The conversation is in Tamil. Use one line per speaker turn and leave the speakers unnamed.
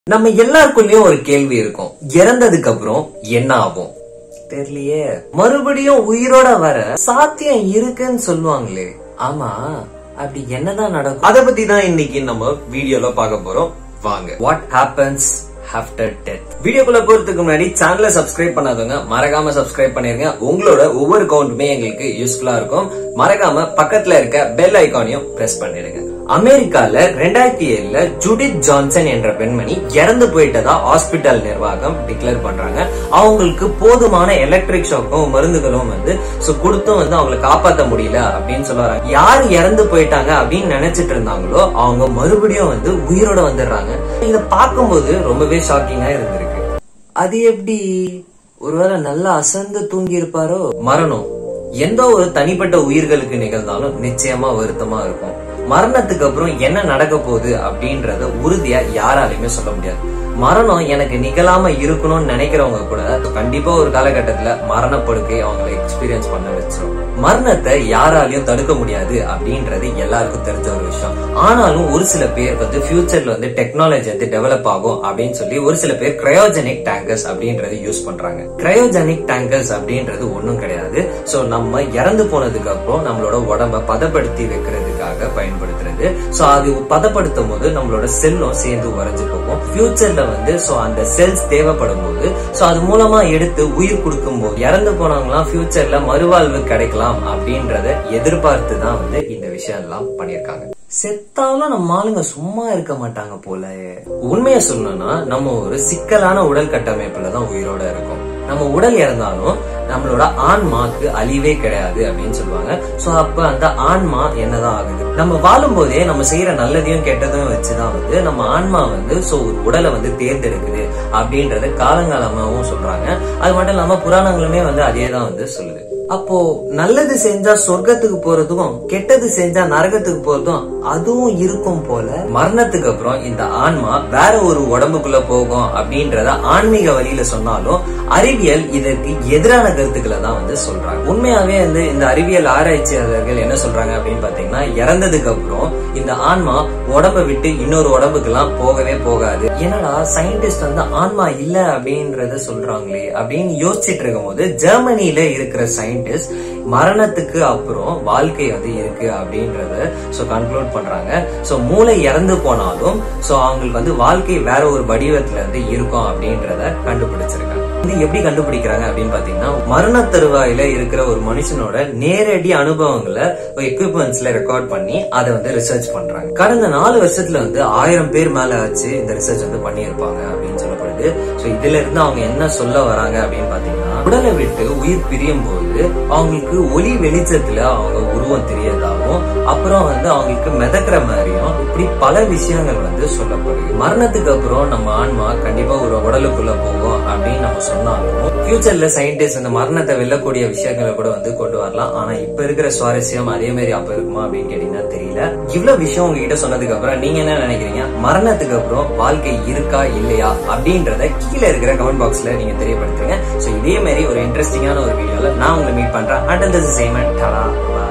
நம்ம எல்லாருக்குள்ளயும் ஒரு கேள்வி இருக்கும் இறந்ததுக்கு அப்புறம் என்ன ஆகும் தெரியலையே மறுபடியும் உயிரோட வர சாத்தியம் இருக்குன்னு சொல்லுவாங்களே ஆமா அப்படி என்னதான் நடக்கும் அத பத்தி தான் இன்னைக்கு நம்ம வீடியோல பார்க்க போறோம் வாங்க வாட் ஹேப்பன்ஸ் ஆஃப்டர் டெத் வீடியோக்குள்ள போறதுக்கு முன்னாடி சேனலை சப்ஸ்கிரைப் பண்ணாதவங்க மறக்காம சப்ஸ்கிரைப் பண்ணிருங்க உங்களோட ஒவ்வொரு கவுண்டுமே எங்களுக்கு யூஸ்ஃபுல்லா இருக்கும் மறக்காம பக்கத்துல இருக்க பெல் ஐகானையும் பிரஸ் பண்ணிடுங்க அமெரிக்கால ரெண்டாயிரத்தி ஏழுல ஜுடித் ஜான்சன் என்ற பெண்மணி இறந்து போயிட்டதா ஹாஸ்பிட்டல் நிர்வாகம் டிக்ளேர் பண்றாங்க அவங்களுக்கு போதுமான எலக்ட்ரிக் ஷாக்கும் மருந்துகளும் வந்து சோ கொடுத்தும் வந்து அவங்களை காப்பாத்த முடியல அப்படின்னு சொல்லுவாங்க யார் இறந்து போயிட்டாங்க அப்படின்னு நினைச்சிட்டு இருந்தாங்களோ அவங்க மறுபடியும் வந்து உயிரோட வந்துடுறாங்க இத பார்க்கும்போது ரொம்பவே ஷாக்கிங்கா இருந்திருக்கு அது எப்படி ஒருவேளை நல்லா அசந்து தூங்கி இருப்பாரோ மரணம் எந்த ஒரு தனிப்பட்ட உயிர்களுக்கு நிகழ்ந்தாலும் நிச்சயமா வருத்தமா இருக்கும் மரணத்துக்கு அப்புறம் என்ன நடக்க போகுது அப்படின்றத உறுதியா யாராலையுமே சொல்ல முடியாது மரணம் எனக்கு நிகழாம இருக்கணும்னு நினைக்கிறவங்க கூட கண்டிப்பா ஒரு காலகட்டத்துல மரணப்படுக்கை அவங்களை எக்ஸ்பீரியன்ஸ் பண்ண வச்சிரும் மரணத்தை யாராலையும் தடுக்க முடியாது அப்படின்றது எல்லாருக்கும் தெரிஞ்ச ஒரு விஷயம் ஆனாலும் ஒரு சில பேர் வந்து ஃபியூச்சர்ல வந்து டெக்னாலஜி வந்து டெவலப் ஆகும் அப்படின்னு சொல்லி ஒரு சில பேர் கிரையோஜெனிக் டேங்கர்ஸ் அப்படின்றது யூஸ் பண்றாங்க கிரையோஜெனிக் டேங்கர்ஸ் அப்படின்றது ஒண்ணும் கிடையாது சோ நம்ம இறந்து போனதுக்கு அப்புறம் நம்மளோட உடம்ப பதப்படுத்தி வைக்கிறதுக்காக பயன்படுத்துறது சோ அது பதப்படுத்தும் போது நம்மளோட செல்லும் சேர்ந்து உறைஞ்சு போகும் ஃபியூச்சர்ல வந்து சோ அந்த செல்ஸ் தேவைப்படும் போது சோ அது மூலமா எடுத்து உயிர் கொடுக்கும் போது இறந்து போனவங்களாம் ஃபியூச்சர்ல மறுவாழ்வு கிடைக்கலாம் அப்படின்றத எதிர்பார்த்து தான் வந்து இந்த விஷயம் எல்லாம் பண்ணிருக்காங்க செத்தாலும் நம்ம ஆளுங்க சும்மா இருக்க மாட்டாங்க போல உண்மையை சொல்லணும்னா நம்ம ஒரு சிக்கலான உடல் கட்டமைப்புல தான் உயிரோட இருக்கோம் நம்ம உடல் இறந்தாலும் நம்மளோட ஆன்மாக்கு அழிவே கிடையாது அப்படின்னு சொல்லுவாங்க சோ அப்ப அந்த ஆன்மா என்னதான் ஆகுது நம்ம வாழும் போதே நம்ம செய்யற நல்லதையும் கெட்டதையும் வச்சுதான் வந்து நம்ம ஆன்மா வந்து சோ ஒரு உடலை வந்து தேர்ந்தெடுக்குது அப்படின்றத காலங்காலமாவும் சொல்றாங்க அது மட்டும் இல்லாம புராணங்களுமே வந்து அதே தான் வந்து சொல்லுது அப்போ நல்லது செஞ்சா சொர்க்கத்துக்கு போறதுக்கும் கெட்டது செஞ்சா நரகத்துக்கு போறதும் அதுவும் இருக்கும் போல மரணத்துக்கு அப்புறம் இந்த ஆன்மா வேற ஒரு உடம்புக்குள்ள போகும் அப்படின்றத ஆன்மீக வழியில சொன்னாலும் அறிவியல் இதற்கு எதிரான கருத்துக்களை தான் வந்து சொல்றாங்க உண்மையாவே வந்து இந்த அறிவியல் ஆராய்ச்சியாளர்கள் என்ன சொல்றாங்க அப்படின்னு பாத்தீங்கன்னா இறந்ததுக்கு அப்புறம் இந்த ஆன்மா உடம்ப விட்டு இன்னொரு உடம்புக்கு எல்லாம் போகவே போகாது என்னடா சயின்டிஸ்ட் வந்து ஆன்மா இல்ல அப்படின்றத சொல்றாங்களே அப்படின்னு யோசிச்சுட்டு இருக்கும் போது ஜெர்மனியில இருக்கிற சயின்டிஸ்ட் மரணத்துக்கு அப்புறம் வாழ்க்கை வந்து இருக்கு அப்படின்றத சோ கன்க்ளூட் பண்றாங்க சோ மூளை இறந்து போனாலும் சோ அவங்களுக்கு வந்து வாழ்க்கை வேற ஒரு வடிவத்துல வந்து இருக்கும் அப்படின்றத கண்டுபிடிச்சிருக்காங்க இது எப்படி கண்டுபிடிக்கிறாங்க அப்படின்னு பாத்தீங்கன்னா மரண தருவாயில இருக்கிற ஒரு மனுஷனோட நேரடி அனுபவங்களை எக்யூப்மெண்ட்ஸ்ல ரெக்கார்ட் பண்ணி அதை வந்து ரிசர்ச் பண்றாங்க கடந்த நாலு வருஷத்துல வந்து ஆயிரம் பேர் மேல ஆச்சு இந்த ரிசர்ச் வந்து பண்ணியிருப்பாங்க அப்படின்னு சொல்லப்படுது சோ இதுல இருந்து அவங்க என்ன சொல்ல வராங்க அப்படின்னு பாத்தீங்கன்னா உடலை விட்டு உயிர் பிரியும் போது அவங்களுக்கு ஒளி வெளிச்சத்துல அவங்க உருவம் தெரியறதாகவும் அப்புறம் வந்து அவங்களுக்கு மிதக்கிற மாதிரியும் இப்படி பல விஷயங்கள் வந்து சொல்லப்படுது மரணத்துக்கு அப்புறம் நம்ம ஆன்மா கண்டிப்பா ஒரு உடலுக்குள்ள போகும் அப்படின்னு நம்ம சொன்னாலும் ஃபியூச்சர்ல சயின்டிஸ்ட் இந்த மரணத்தை வெல்லக்கூடிய விஷயங்களை கூட வந்து கொண்டு வரலாம் ஆனா இப்ப இருக்கிற சுவாரஸ்யம் அதே மாதிரி அப்ப இருக்குமா அப்படின்னு கேட்டீங்கன்னா தெரியல இவ்வளவு விஷயம் உங்ககிட்ட சொன்னதுக்கு அப்புறம் நீங்க என்ன நினைக்கிறீங்க மரணத்துக்கு அப்புறம் வாழ்க்கை இருக்கா இல்லையா அப்படின்றத கீழே இருக்கிற கமெண்ட் பாக்ஸ்ல நீங்க தெரியப்படுத்துங்க சோ இதே மாதிரி ஒரு இன்ட்ரெஸ்டிங்கான ஒரு வீடியோல நான் உங்களை மீட் பண்றேன் அண்ட் திஸ் சேமன் டாடா